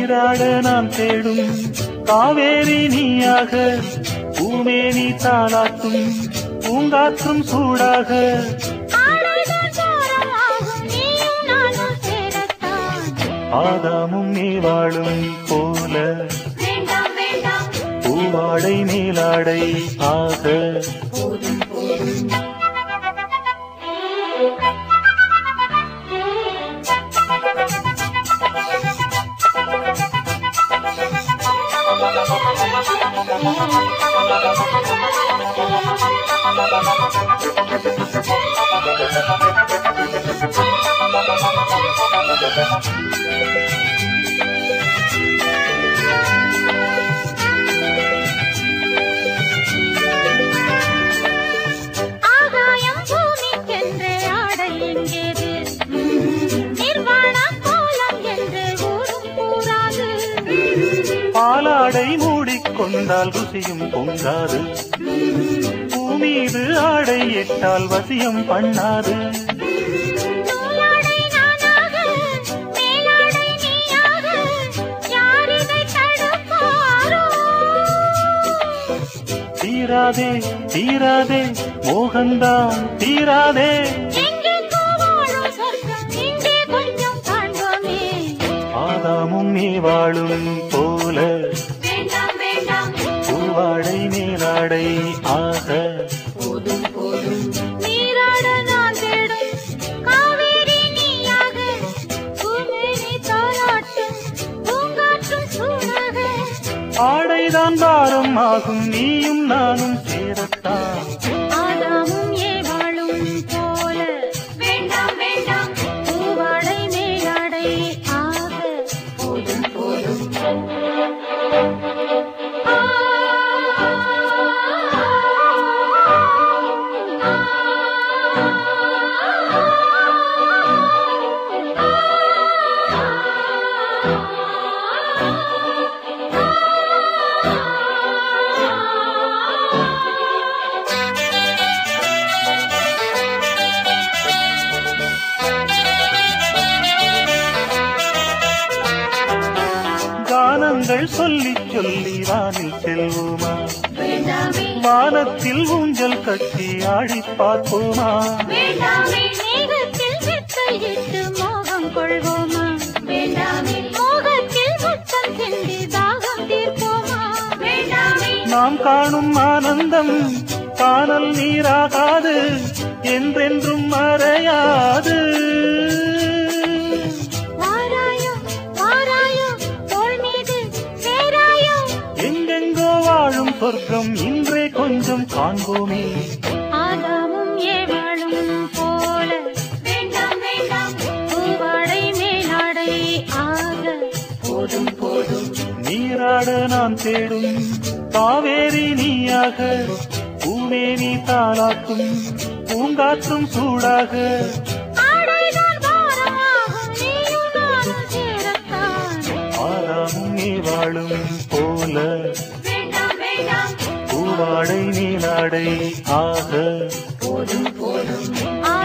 நீராட நான் தேடும் காவேரி நீயாக பூமேனி தாளாட்டும் பூங்காற்றும் சூடாக ஆடைதான் தோரணமாகும் நீயும் நானும் சேரத்தான் ஆதாமும் நீ வாழும் போல வேண்டாம் வேண்டாம் பூவாடை நீலாடை ஆக போதும் போதும் ஆகாயம் பூமிக்கென்று ஆடை எங்கேது நிர்வாண கோலம் என்று ஊரும் கூறாது பாலாடை மூடிக்கொண்டால் ருசியும் பொங்காது பூமீது ஆடை இட்டால் வசியம் பண்ணாது நூலாடை நானாக மேலாடை நீயாக யார் இதை தடுப்பாரோ தீராதே தீராதே மோகந்தான் தீராதே எங்கெங்கோ வாழும் சொர்க்கம் இங்கே கொஞ்சம் காண்போமே ஆதாமும் நீ வாழும் போல வேண்டாம் வேண்டாம் பூவாடை நீராடை ஆக போதும் போதும் நீராட நான் தேடும் காவேரி நீயாக பூமேனி தாளாட்டும் பூங்காற்றும் சூடாக ஆடைதான் பாரம் ஆகும் நீயும் நானும் சேரத்தான் ஆதாமும் ஏவாளும் போல வேண்டாம் வேண்டாம் பூவாடை மேலாடை ஆக போதும் போதும் ஆ, கானங்கள் சொல்லி சொல்லி வானில் செல்வோமா வேண்டாமே வானத்தில் ஊஞ்சல் கட்டி ஆடி பார்ப்போமா வேண்டாமே மேகத்தில் வித்தையிட்டு மோகம் கொள்வோமா வேண்டாமே மோகத்தில் முத்தம் சிந்தி தாகம் தீர்ப்போமா வேண்டாமே நாம் காணும் ஆனந்தம் காணல் நீராகாது என்றென்றும் மறையாது வாராயோ வாராயோ தோள் மீது சேராயோ எங்கெங்கோ வாழும் சொர்க்கம் இன்றே கொஞ்சம் காண்போமே ஆதாமும் ஏவாளும் போல வேண்டாம் வேண்டாம் பூவாடை மேலாடை ஆக போதும் போதும் நீராட நான் தேடும் காவேரி நீயாக பூமேனி தாளாட்டும் பூங்காற்றும் சூடாக ஆடைதான் பாரமாகும் நீயும் நானும் சேரத்தான் ஆறாமும் நீ வாழும் போல வேண்டாம் வேண்டாம் பூவாடை நீலாடை ஆக போதும் போதும்